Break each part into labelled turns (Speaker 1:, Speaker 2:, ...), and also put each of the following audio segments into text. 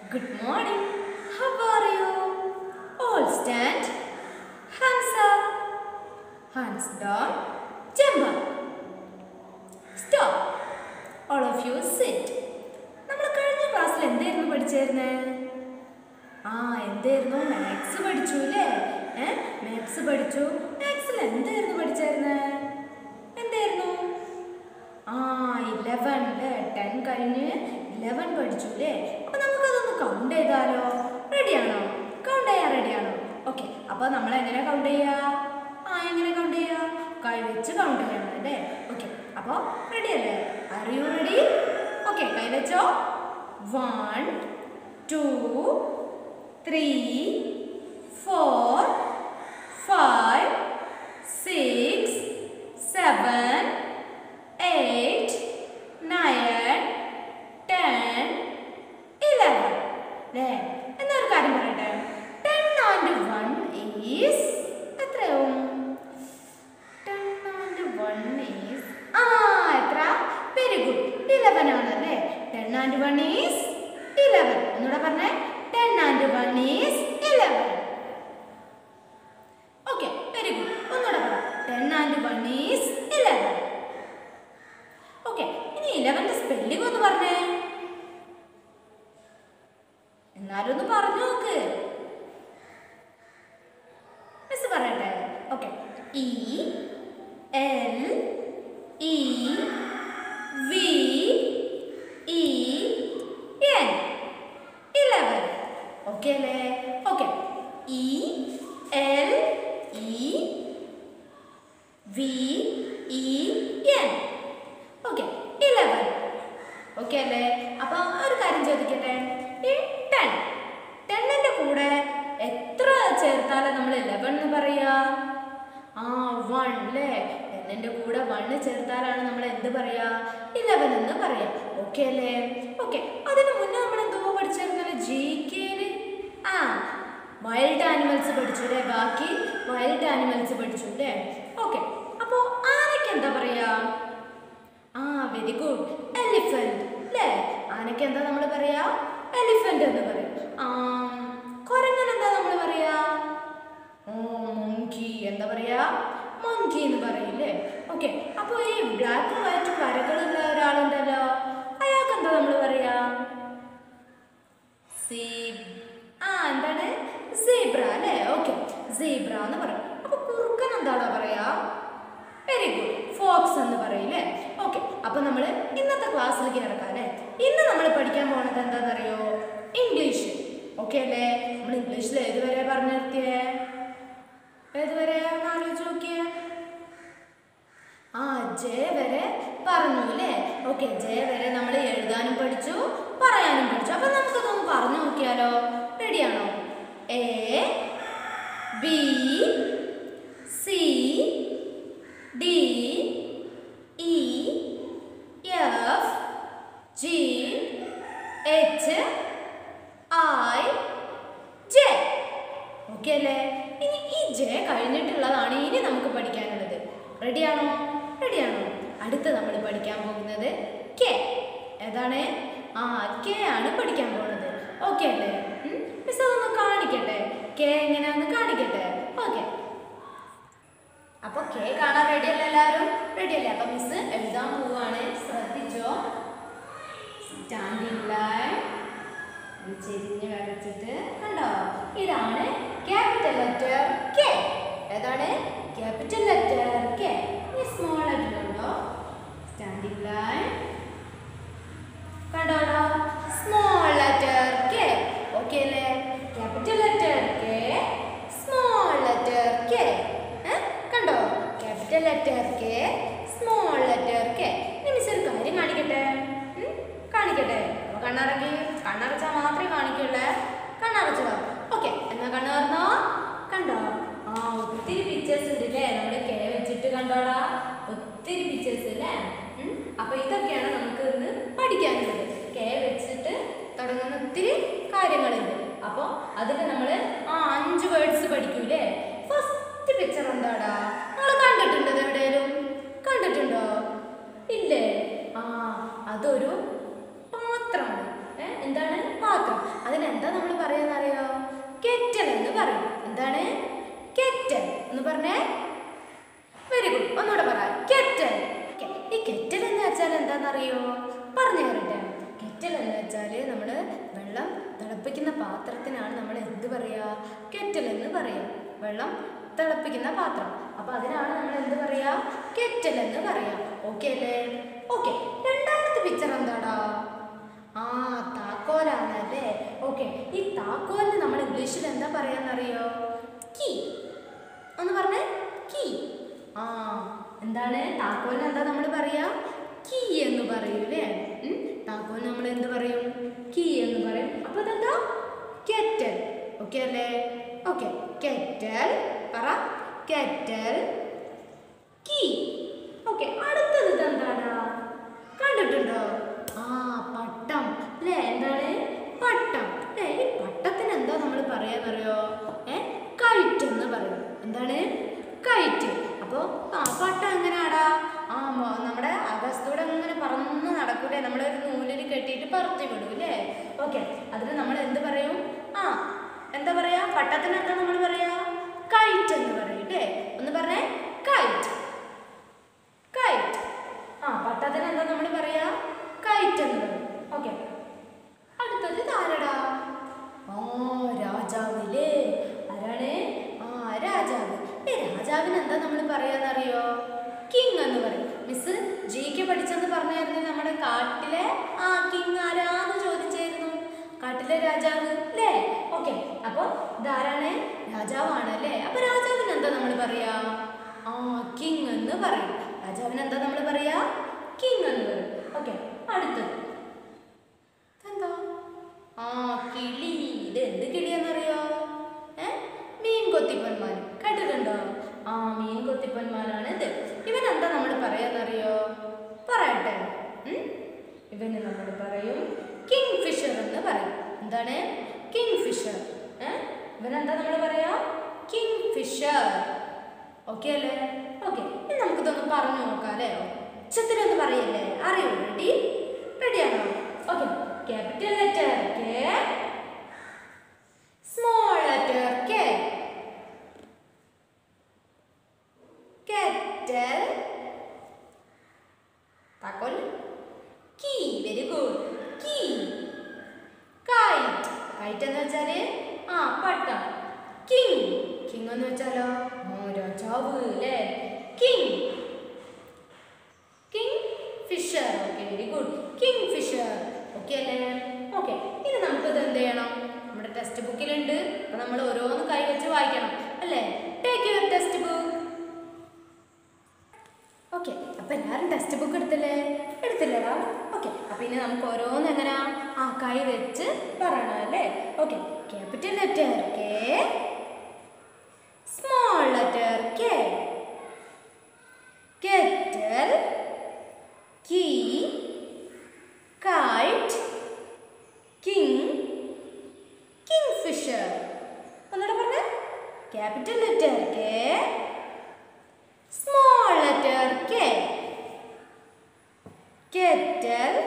Speaker 1: Good morning. How are you? All stand. Hands up. Hands down. Jump up. Stop. All of you sit. നമ്മൾ കഴിഞ്ഞ ക്ലാസ്സിൽ എന്തായിരുന്നു പഠിച്ചായിരുന്നേ ആ എന്തായിരുന്നു മാത്സ് പഠിച്ചു അല്ലേ ഏ മാത്സ് പഠിച്ചു മാത്സിൽ എന്തായിരുന്നു പഠിച്ചായിരുന്നേ എന്തായിരുന്നു ആ ഇലവൻ അല്ലേ ടെൻ കഴിഞ്ഞ് ഇലവൻ പഠിച്ചു അല്ലേ അപ്പൊ നമുക്കതൊന്ന് കൗണ്ട് ചെയ്താലോ റെഡിയാണോ കൗണ്ട് ചെയ്യാൻ റെഡിയാണോ ഓക്കെ അപ്പൊ നമ്മൾ എങ്ങനെ കൗണ്ട് ചെയ്യാ ആ എങ്ങനെ കൗണ്ട് ചെയ്യാ കൈ വെച്ച് കൗണ്ട് ചെയ്യണം അല്ലേ ഓക്കെ അപ്പോൾ റെഡി അല്ലേ ആർ യു റെഡി ഓക്കെ കൈ വെച്ചോ one two three four five six seven eight nine ten eleven അല്ലേ എന്നൊരു കാര്യം പറയട്ടെ ടെൻ ആൻഡ് വൺ ഈസ് എത്രയാവും ടെൻ ആൻഡ് വൺ ഈസ് ആ എത്ര വെരി ഗുഡ് ഇലവൻ ആണ് അല്ലേ ten and one is eleven ഒന്നുകൂടെ പറഞ്ഞേ ten and one is eleven okay very good ഒന്നുകൂടെ പറ ten and one is eleven okay ഇനി ഇലവന്റെ സ്പെല്ലിംഗ് ഒന്ന് പറഞ്ഞേ എന്നാലും ഒന്ന് പറഞ്ഞു നോക്ക് മിസ് പറയട്ടെ okay E L E V E N eleven okay അല്ലേ okay E L E V E N okay eleven okay അല്ലേ അപ്പൊ ഒരു കാര്യം ചോദിക്കട്ടെ ഈ ടെൻ ടെന്നിന്റെ കൂടെ എത്ര ചേർത്താലേ നമ്മൾ ഇലവൻ എന്ന് പറയാ ആ വൺ അല്ലേ ടെന്നിന്റെ കൂടെ വണ്ണ് ചേർത്താലാണ് നമ്മൾ എന്ത് പറയാ ഇലവൻ എന്ന് പറയാം ഓക്കെ അല്ലേ ഓക്കെ അതിന് മുന്നേ നമ്മൾ എന്തോ പഠിച്ചിരുന്നല്ലോ ജി കെയില് ആ വൈൽഡ് ആനിമൽസ് പഠിച്ചു അല്ലേ ബാക്കി വൈൽഡ് ആനിമൽസ് പഠിച്ചു അല്ലേ ഓക്കെ അപ്പോൾ ആനയ്ക്ക് എന്താ പറയാ ആ വെരി ഗുഡ് എലിഫന്റ് അല്ലേ ആനയ്ക്ക് എന്താ നമ്മൾ പറയാ എലിഫന്റ് എന്ന് പറയും ആ കുരങ്ങൻ എന്താ നമ്മൾ പറയാ ഓ മങ്കി എന്താ പറയാ മങ്കി എന്ന് പറയില്ലേ ഓക്കെ അപ്പോൾ ഈ ബ്ലാക്ക് വൈറ്റ് വരകളുള്ള ഒരാളുണ്ടല്ലോ അയാൾക്ക് എന്താ നമ്മൾ പറയാ സീബ് ആ എന്താണ് സീബ്ര അല്ലേ ഓക്കെ സീബ്ര എന്ന് പറയും അപ്പൊ കുറുക്കൻ എന്താണോ പറയാ വെരി ഗുഡ് ഫോക്സ് എന്ന് പറയില്ലേ ഓക്കെ അപ്പൊ നമ്മൾ ഇന്നത്തെ ക്ലാസ്സിലേക്ക് കിടക്കാം അല്ലേ ഇന്ന് നമ്മൾ പഠിക്കാൻ പോണത് എന്താണെന്നറിയോ ഇംഗ്ലീഷ് ഓക്കെ അല്ലേ നമ്മൾ ഇംഗ്ലീഷിൽ ഏതുവരെ പറഞ്ഞു നിർത്തിയേ ഏതുവരെ ഒന്ന് ആലോചിച്ച് നോക്കിയേ ആ ജെ വരെ പറഞ്ഞു അല്ലേ ഓക്കെ ജെ വരെ നമ്മൾ എഴുതാനും പഠിച്ചു പറയാനും പഠിച്ചു അപ്പൊ നമുക്കതൊന്ന് പറഞ്ഞു നോക്കിയാലോ റെഡിയാണോ A B C D E F G H I J okay അല്ലേ ഇനി ഈ ജെ കഴിഞ്ഞിട്ടുള്ളതാണ് ഇനി നമുക്ക് പഠിക്കാനുള്ളത് റെഡിയാണോ റെഡിയാണോ അടുത്ത് നമ്മൾ പഠിക്കാൻ പോകുന്നത് കെ ഏതാണ് ആ കെ ആണ് പഠിക്കാൻ പോകുന്നത് ഓക്കെ അല്ലേ മിസ് അതൊന്ന് കാണിക്കട്ടെ കെ എങ്ങനെയാന്ന് കാണിക്കട്ടെ ഓക്കെ അപ്പൊ കെ കാണാൻ റെഡി അല്ലേ എല്ലാവരും റെഡി അല്ലേ അപ്പൊ മിസ് എഴുതാൻ പോവാണ് ശ്രദ്ധിച്ചോ സ്റ്റാൻഡിങ് ലൈൻ ചെരിഞ്ഞ് വരച്ചിട്ട് കണ്ടോ ഇതാണ് ക്യാപിറ്റൽ ലെറ്റർ കെ ഏതാണ് ക്യാപിറ്റൽ ലെറ്റർ കെ ഇനി സ്മോൾ ലെറ്റർ ഉണ്ടോ സ്റ്റാൻഡിങ് ലൈൻ കണ്ടോടോ സ്മോൾ ലെറ്റർ കെ ഓക്കെ അല്ലേ capital letter K small letter K കണ്ടോ capital letter K small letter K ഇനി മിസ് ഒരു കാര്യം കാണിക്കട്ടെ ഉം? കാണിക്കട്ടെ അപ്പൊ കണ്ണറക്കി കണ്ണടച്ചാൽ മാത്രമേ കാണിക്കുള്ളേ കണ്ണടച്ചോ ഓക്കെ എന്നാ കണ്ണു പറഞ്ഞോ കണ്ടോ ആ ഒത്തിരി പിക്ചേഴ്സ് ഉണ്ട് അല്ലേ നമ്മൾ കെ വെച്ചിട്ട് കണ്ടോടാ ഒത്തിരി പിക്ചേഴ്സ് അല്ലേ ഉം? അപ്പൊ ഇതൊക്കെയാണ് നമുക്ക് ഇന്ന് പഠിക്കാനുള്ളത് കെ വെച്ചിട്ട് തുടങ്ങുന്ന ഒത്തിരി കാര്യങ്ങളുണ്ട് അപ്പോൾ അതിൽ നമ്മൾ ആ അഞ്ച് വേർഡ്സ് പഠിക്കൂലേ ഫസ്റ്റ് പിക്ചർ എന്താടാ നിങ്ങൾ കണ്ടിട്ടുണ്ടോ ഇത് എവിടെയെങ്കിലും കണ്ടിട്ടുണ്ടോ ഇല്ലേ ആ അതൊരു പാത്രമാണ് ഏ എന്താണ് പാത്രം അത് അതിന് എന്താ നമ്മൾ പറയാന്നറിയോ കെറ്റൽ എന്ന് പറയും എന്താണ് കെറ്റൽ എന്ന് പറഞ്ഞേ വെരി ഗുഡ് ഒന്നുകൂടെ പറ കെറ്റൽ Okay. ഈ കെറ്റൽ എന്ന് വെച്ചാൽ എന്താണെന്നറിയോ പറഞ്ഞു തരട്ടെ കെറ്റൽ എന്ന് വെച്ചാൽ നമ്മൾ വെള്ളം തിളപ്പിക്കുന്ന പാത്രത്തിനാണ് നമ്മൾ എന്ത് പറയുക കെറ്റൽ എന്ന് പറയുക വെള്ളം തിളപ്പിക്കുന്ന പാത്രം അപ്പൊ അതിനാണ് നമ്മൾ എന്ത് പറയാ കെറ്റൽ എന്ന് പറയാ ഓക്കെ അല്ലേ ഓക്കെ രണ്ടാമത്തെ പിക്ചർ എന്താടാ ആ താക്കോലാണ് അല്ലേ ഓക്കെ ഈ താക്കോലിന് നമ്മൾ ഇംഗ്ലീഷിൽ എന്താ പറയാന്നറിയോ കീ ഒന്ന് പറഞ്ഞേ കീ ആ എന്താണ് താക്കോലിന് എന്താ നമ്മൾ പറയാ കീ എന്ന് പറയും അല്ലേ ഉം? താക്കോലിന് നമ്മൾ എന്ത് പറയും കീ എന്ന് പറയും അപ്പൊ അതെന്താ കെറ്റൽ ഓക്കെ അല്ലേ ഓക്കെ കെറ്റൽ പറ കെറ്റൽ കീ ഓക്കെ അടുത്തത് ഇതെന്താടാ കണ്ടിട്ടുണ്ടോ ആ പട്ടം അല്ലേ എന്താണ് പട്ടം അല്ലേ ഈ പട്ടത്തിന് എന്താ നമ്മൾ പറയാന്നറിയോ ഏ കൈറ്റ് എന്ന് പറയും എന്താണ് കൈറ്റ് അപ്പോൾ ആ പട്ടം എങ്ങനെയാടാ ആ മ- നമ്മുടെ ആകാശത്തൂടെ ഇങ്ങനെ പറന്ന് നടക്കൂലേ നമ്മളൊരു നൂലിൽ കെട്ടിയിട്ട് പറത്തി വിടും അല്ലേ ഓക്കെ അതിന് നമ്മൾ എന്ത് പറയും ആ എന്താ പറയാ പട്ടത്തിന് എന്താ നമ്മൾ പറയാ കൈറ്റ് എന്ന് പറയും അല്ലേ ഒന്ന് പറഞ്ഞേ കൈറ്റ് കൈറ്റ് ആ പട്ടത്തിന് എന്താ നമ്മൾ പറയാ കൈറ്റ് എന്ന് പറയും ഓക്കെ അടുത്തത് ഇതാരടാ ആ രാജാവില്ലേ ആരാണ് ആ രാജാവ് ഏ രാജാവിന് എന്താ നമ്മൾ പറയാന്നറിയോ കിങ് എന്ന് പറയും മിസ് ജിക്ക് പഠിച്ചെന്ന് പറഞ്ഞായിരുന്നു നമ്മുടെ കാട്ടിലെ ആ കിങ് ആരാന്ന് ചോദിച്ചായിരുന്നു കാട്ടിലെ രാജാവ് അല്ലേ ഓക്കെ അപ്പൊ ഇതാരാണ് രാജാവാണ് അല്ലേ അപ്പൊ രാജാവിന് എന്താ നമ്മൾ പറയാ ആ കിങ് എന്ന് പറയും രാജാവിന് എന്താ നമ്മൾ പറയാ കിങ് എന്ന് പറയും ഓക്കെ അടുത്തത് എന്താ ആ കിളി ഇത് എന്ത് കിളിയാന്നറിയോ ഏ മീൻ കൊത്തിപ്പന്മാൻ കേട്ടിട്ടുണ്ടോ ആ മീൻ കൊത്തിപ്പന്മാനാണ് ഇത് ഇവൻ എന്താ നമ്മൾ പറയാന്നറിയോ പറയട്ടെ ഉം? ഇവന് നമ്മൾ പറയും കിങ് ഫിഷർ എന്ന് പറയും എന്താണ് കിങ് ഫിഷർ ഏ ഇവനെന്താ നമ്മൾ പറയാ കിങ് ഫിഷർ ഓക്കെ അല്ലേ ഓക്കെ ഇനി നമുക്കിതൊന്ന് പറഞ്ഞു നോക്കാം അല്ലേ ഉച്ചത്തിലൊന്ന് പറയല്ലേ അറിയോ റെഡി റെഡിയാണോ okay capital letter K small letter K kettle താക്കോൽ key very good key kite kite എന്ന് വെച്ചാല് ആ പട്ടം കിങ് കിങ് എന്ന് വെച്ചാലോ ഓ രാജാവ് അല്ലേ king kingfisher okay very good kingfisher okay അല്ലേ ഓക്കെ ഇനി നമുക്കിത് എന്ത് ചെയ്യണം നമ്മുടെ ടെക്സ്റ്റ് ബുക്കിലുണ്ട് അപ്പൊ നമ്മൾ ഓരോന്ന് കൈ വെച്ച് വായിക്കണം അല്ലേ take your textbook okay അപ്പൊ എല്ലാവരും ടെക്സ്റ്റ് ബുക്ക് എടുത്തില്ലേ എടുത്തില്ലടാ ഓക്കെ അപ്പൊ ഇനി നമുക്ക് ഓരോന്ന് എങ്ങനെയാ ആ കൈ വെച്ച് പറയണം അല്ലേ okay capital letter K small letter K kettle key kite king kingfisher ഒന്നുകൂടെ പറഞ്ഞ capital letter K small letter K. Kettle,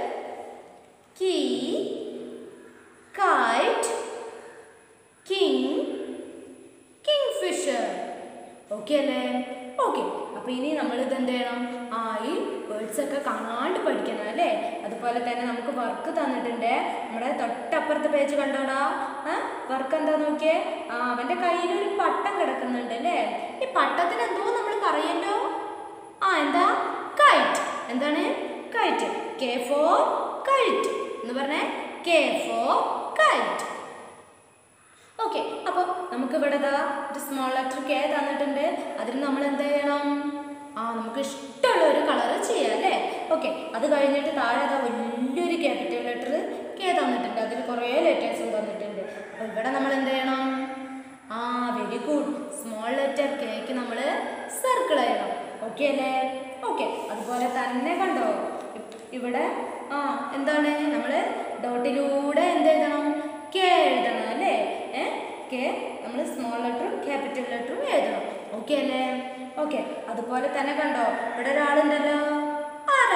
Speaker 1: key, kite, king, kingfisher. Okay അല്ലേ ഓക്കെ അപ്പൊ ഇനി നമ്മൾ ഇത് എന്ത് ചെയ്യണം ആ ഈ വേർഡ്സ് ഒക്കെ കാണാണ്ട് പഠിക്കണം അല്ലേ അതുപോലെ തന്നെ നമുക്ക് വർക്ക് തന്നിട്ടുണ്ട് നമ്മുടെ തൊട്ടപ്പുറത്തെ പേജ് കണ്ടോടാ വർക്ക് എന്താ നോക്കിയേ ആ അവന്റെ കയ്യിൽ ഒരു പട്ടം കിടക്കുന്നുണ്ട് അല്ലേ ഈ പട്ടത്തിന് എന്തോ നമ്മൾ പറയല്ലോ ആ എന്താ കൈറ്റ് എന്താണ് കൈറ്റ് കെ ഫോർ കൈറ്റ് എന്ന് പറഞ്ഞേ കെ ഫോർ കൈറ്റ് ഓക്കെ അപ്പോൾ നമുക്ക് ഇവിടെ ദാ ഒരു സ്മോൾ ലെറ്റർ കെ തന്നിട്ടുണ്ട് അതിന് നമ്മൾ എന്ത് ചെയ്യണം ആ നമുക്ക് ഇഷ്ടമുള്ള ഒരു കളർ ചെയ്യാം അല്ലേ ഓക്കെ അത് കഴിഞ്ഞിട്ട് താഴെ ദാ വലിയൊരു ക്യാപിറ്റൽ ലെറ്റർ കെ തന്നിട്ടുണ്ട് അതിൽ കുറേ ലെറ്റേഴ്സും തന്നിട്ടുണ്ട് അപ്പോൾ ഇവിടെ നമ്മൾ എന്ത് ചെയ്യണം ആ വെരി ഗുഡ് സ്മോൾ ലെറ്റർ കെക്ക് നമ്മൾ സർക്കിൾ ചെയ്യണം ഓക്കെ അല്ലേ ഓക്കെ അതുപോലെ തന്നെ കണ്ടോ ഇപ്- ഇവിടെ ആ എന്താണ് നമ്മൾ ഡോട്ടിലൂടെ എന്ത് എഴുതണം കെ എഴുതണം അല്ലേ ഏ കെ നമ്മൾ സ്മോൾ ലെറ്ററും ക്യാപിറ്റൽ ലെറ്ററും എഴുതണം ഓക്കെ അല്ലേ ഓക്കെ അതുപോലെ തന്നെ കണ്ടോ ഇവിടെ ഒരാളുണ്ടല്ലോ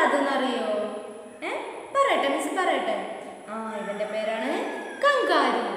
Speaker 1: ആരാതെന്നറിയോ ഏ പറയട്ടെ മിസ് പറയട്ടെ ആ ഇവന്റെ പേരാണ് കങ്കാരു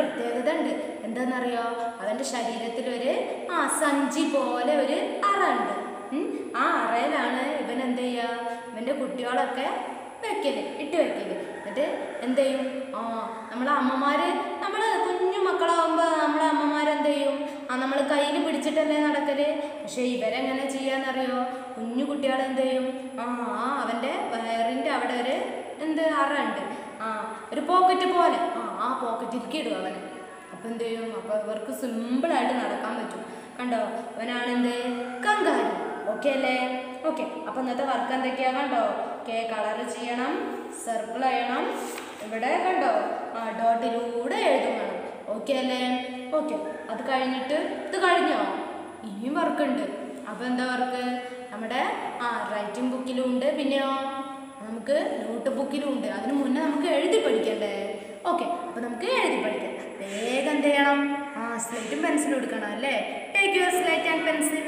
Speaker 1: പ്രത്യേകത ഉണ്ട് എന്താണെന്നറിയോ അവൻ്റെ ശരീരത്തിൽ ഒരു ആ സഞ്ചി പോലെ ഒരു അറ ഉണ്ട് ഉം. ആ അറയിലാണ് ഇവൻ എന്ത് ചെയ്യുക ഇവൻ്റെ കുട്ടികളൊക്കെ വെക്കല് ഇട്ട് വെക്കല് എന്നിട്ട് എന്ത് ചെയ്യും ആ നമ്മളെ അമ്മമാര് നമ്മൾ കുഞ്ഞു മക്കളാവുമ്പോൾ നമ്മളെ അമ്മമാർ എന്ത് ചെയ്യും ആ നമ്മൾ കയ്യിൽ പിടിച്ചിട്ടല്ലേ നടക്കല് പക്ഷെ ഇവരെങ്ങനെ ചെയ്യാന്നറിയോ കുഞ്ഞു കുട്ടികൾ എന്ത് ചെയ്യും ആ ആ അവൻ്റെ വയറിൻ്റെ അവിടെ ഒരു എന്ത് അറ ഉണ്ട് ആ ഒരു പോക്കറ്റ് പോലെ ആ ആ പോക്കറ്റിലേക്ക് ഇടും അവനെ അപ്പം എന്ത് ചെയ്യും അപ്പോൾ ഇവർക്ക് സിമ്പിളായിട്ട് നടക്കാൻ പറ്റും കണ്ടോ അവനാണ് എന്ത് കങ്കാരു ഓക്കെ അല്ലേ ഓക്കെ അപ്പം ഇന്നത്തെ വർക്ക് എന്തൊക്കെയാ കണ്ടോ കെ കളർ ചെയ്യണം സർക്കിൾ ചെയ്യണം ഇവിടെ കണ്ടോ ആ ഡോട്ടിലൂടെ എഴുതും വേണം ഓക്കെ അല്ലേ ഓക്കെ അത് കഴിഞ്ഞിട്ട് ഇത് കഴിഞ്ഞോ ഇനിയും വർക്കുണ്ട് അപ്പോൾ എന്താ വർക്ക് നമ്മുടെ ആ റൈറ്റിംഗ് ബുക്കിലും ഉണ്ട് പിന്നെയോ നമുക്ക് നോട്ട് ബുക്കിലും ഉണ്ട് അതിന് മുന്നേ നമുക്ക് എഴുതി പഠിക്കണ്ടേ ഓക്കെ അപ്പോൾ നമുക്ക് എഴുതി പഠിക്കാം വേഗം എന്ത് ചെയ്യണം ആ സ്ലേറ്റും പെൻസിലും എടുക്കണം അല്ലേ take your slate and pencil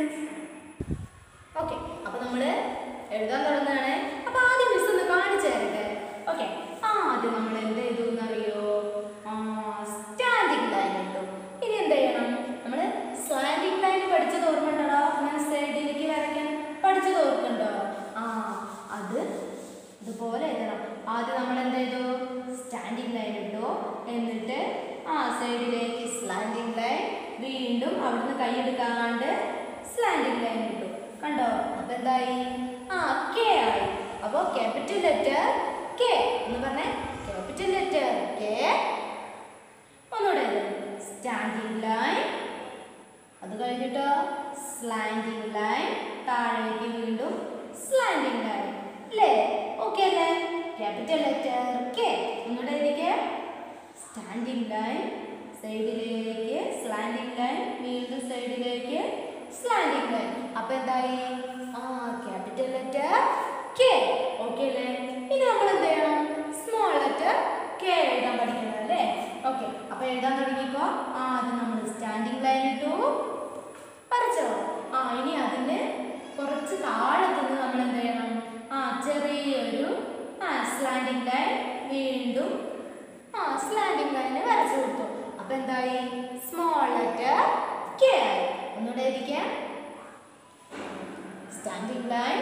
Speaker 1: okay അപ്പോൾ നമ്മൾ എഴുതാൻ തുടങ്ങുകയാണ് അപ്പോൾ ആദ്യം മിസ് ഒന്ന് കാണിച്ചു തരട്ടെ ഓക്കെ ആദ്യം നമ്മൾ എന്ത് ചെയ്തു എന്നറിയോ ആ സ്റ്റാൻഡിങ് ലൈൻ ഇട്ടു ഇനി എന്ത് ചെയ്യണം നമ്മൾ സ്ലാൻഡിങ് ലൈൻ പഠിച്ചത് ഓർമ്മയുണ്ടോ അങ്ങനെ സൈഡിലേക്ക് വരയ്ക്കാൻ പഠിച്ചത് ഓർക്കുന്നുണ്ടോ ആ അത് ഇതുപോലെ എഴുതണം ആദ്യം നമ്മൾ എന്ത് ചെയ്തു സ്റ്റാൻഡിങ് ലൈൻ ഇട്ടു എന്നിട്ട് ആ സൈഡിലേക്ക് സ്ലാൻഡിങ് ലൈൻ വീണ്ടും അവിടുന്ന് കൈയെടുക്കാണ്ട് സ്ലാൻഡിങ് ലൈൻ ഇട്ടു കണ്ടോ അപ്പൊ എന്തായി ആ കെ ആയി അപ്പോ ക്യാപിറ്റൽ ലെറ്റർ കെ എന്ന് പറഞ്ഞേ ക്യാപിറ്റൽ ലെറ്റർ കെ ഒന്നുകൂടെ സ്റ്റാൻഡിങ് ലൈൻ അത് കഴിഞ്ഞിട്ടോ സ്ലാൻഡിങ് ലൈൻ താഴേക്ക് വീണ്ടും സ്ലാൻഡിങ് ലൈൻ അല്ലേ ഓക്കെ അല്ലേ ക്യാപിറ്റൽ ലെറ്റർ കെ ഒന്നുകൂടെ എഴുതിക്കേ സ്റ്റാൻഡിങ് ലൈൻ സൈഡിലേക്ക് സ്ലാൻഡിങ് ലൈൻ വീണ്ടും സൈഡിലേക്ക് സ്ലാൻഡിങ് ലൈൻ അപ്പൊ എന്തായി ആ ക്യാപിറ്റൽ ലെറ്റർ കെ ഓക്കെ അല്ലേ ഇനി നമ്മൾ എന്ത് ചെയ്യണം സ്മോൾ ലെറ്റർ കെ എഴുതാൻ പഠിക്കണം അല്ലേ ഓക്കെ അപ്പൊ എഴുതാൻ തുടങ്ങിക്കോ ആ അത് നമ്മൾ സ്റ്റാൻഡിങ് ലൈൻ ഇട്ടു വരച്ചോ ആ ഇനി അതിന് കുറച്ച് താഴത്തുനിന്ന് നമ്മൾ എന്ത് ചെയ്യണം ആ ചെറിയൊരു ആ സ്ലാൻഡിങ് ലൈൻ വീണ്ടും ആ സ്ലാൻഡിങ് ലൈന് വരച്ചു കൊടുത്തു അപ്പൊ എന്തായി സ്മോൾ ലെറ്റർ കെ ആയി ഒന്നുകൂടെ എഴുതിക്കാം സ്റ്റാൻഡിങ് ലൈൻ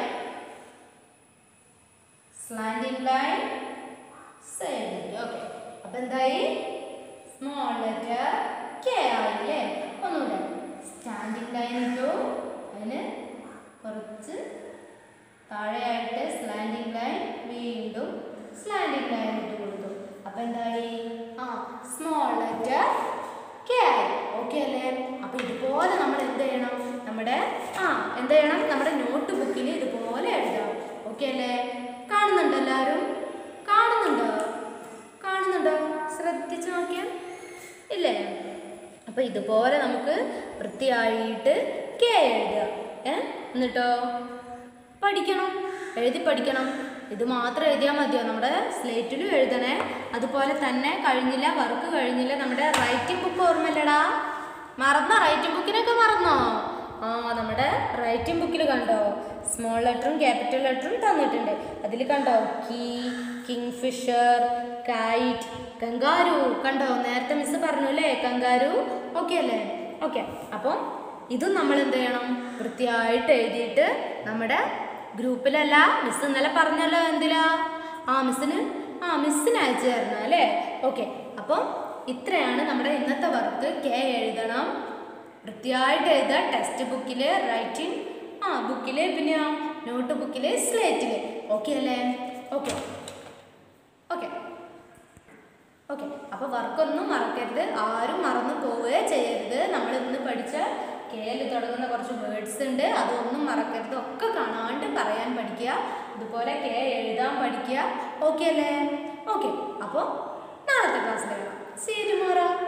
Speaker 1: സ്ലാൻഡിങ് ലൈൻ സൈഡിലേക്ക് ഓക്കെ അപ്പൊ എന്തായി സ്മോൾ ലെറ്റർ കെ ആയില്ലേ ഒന്നുകൂടെ സ്റ്റാൻഡിങ് ലൈൻ ഇട്ടു അതിന് കുറച്ച് താഴെയായിട്ട് സ്ലാൻഡിങ് ലൈൻ വീണ്ടും സ്ലാൻഡിങ് ലൈൻ ഇട്ട് കൊടുത്തു അപ്പൊ എന്തായി ആ സ്മോൾ ലെറ്റർ കെ ആയി ഓക്കെ അല്ലേ അപ്പൊ ഇതുപോലെ നമ്മൾ എന്ത് ചെയ്യണം നമ്മുടെ ആ എന്ത് ചെയ്യണം നമ്മുടെ നോട്ട് ബുക്കിൽ ഇതുപോലെ എഴുതാം ഓക്കെ അല്ലേ കാണുന്നുണ്ടോ എല്ലാവരും കാണുന്നുണ്ടോ കാണുന്നുണ്ടോ ശ്രദ്ധിച്ചു നോക്കിയാൽ ഇല്ലേ അപ്പൊ ഇതുപോലെ നമുക്ക് വൃത്തിയായിട്ട് കെ എഴുതുക ഏ എന്നിട്ടോ പഠിക്കണം എഴുതി പഠിക്കണം ഇത് മാത്രം എഴുതിയാൽ മതിയോ നമ്മുടെ സ്ലേറ്റിലും എഴുതണേ അതുപോലെ തന്നെ കഴിഞ്ഞില്ല വർക്ക് കഴിഞ്ഞില്ല നമ്മുടെ റൈറ്റിംഗ് ബുക്ക് ഓർമ്മയില്ലടാ മറന്നോ റൈറ്റിംഗ് ബുക്കിനൊക്കെ മറന്നോ ആ നമ്മുടെ റൈറ്റിംഗ് ബുക്കിൽ കണ്ടോ സ്മോൾ ലെറ്ററും ക്യാപിറ്റൽ ലെറ്ററും തന്നിട്ടുണ്ട് അതിൽ കണ്ടോ key kingfisher kite kangaroo കണ്ടോ നേരത്തെ മിസ് പറഞ്ഞു അല്ലേ കങ്കാരു ഓക്കെ അല്ലേ ഓക്കെ അപ്പം ഇതും നമ്മൾ എന്ത് ചെയ്യണം വൃത്തിയായിട്ട് എഴുതിയിട്ട് നമ്മുടെ ഗ്രൂപ്പിലല്ല മിസ് ഇന്നലെ പറഞ്ഞല്ലോ എന്തിലാ ആ മിസ്സിന് ആ മിസ്സിന് അയച്ചു തരണം അല്ലേ ഓക്കെ അപ്പം ഇത്രയാണ് നമ്മുടെ ഇന്നത്തെ വർക്ക് കെ എഴുതണം വൃത്തിയായിട്ട് എഴുതുക ടെക്സ്റ്റ് ബുക്കിൽ റൈറ്റിംഗ് ആ ബുക്കിൽ പിന്നെ നോട്ട് ബുക്കിൽ സ്ലേറ്റിൽ ഓക്കെ അല്ലേ ഓക്കെ ഓക്കെ ഓക്കെ അപ്പോൾ വർക്കൊന്നും മറക്കരുത് ആരും മറന്നു പോവുകയോ ചെയ്യരുത് നമ്മൾ ഇന്ന് പഠിച്ച കേല് തുടങ്ങുന്ന കുറച്ച് വേർഡ്സ് ഉണ്ട് അതൊന്നും മറക്കരുത് ഒക്കെ കാണാണ്ട് പറയാൻ പഠിക്കുക ഇതുപോലെ കെ എഴുതാൻ പഠിക്കുക ഓക്കെ അല്ലേ ഓക്കെ അപ്പോൾ നാളത്തെ ക്ലാസ്സിൽ കാണാം സീ ടുമോറോ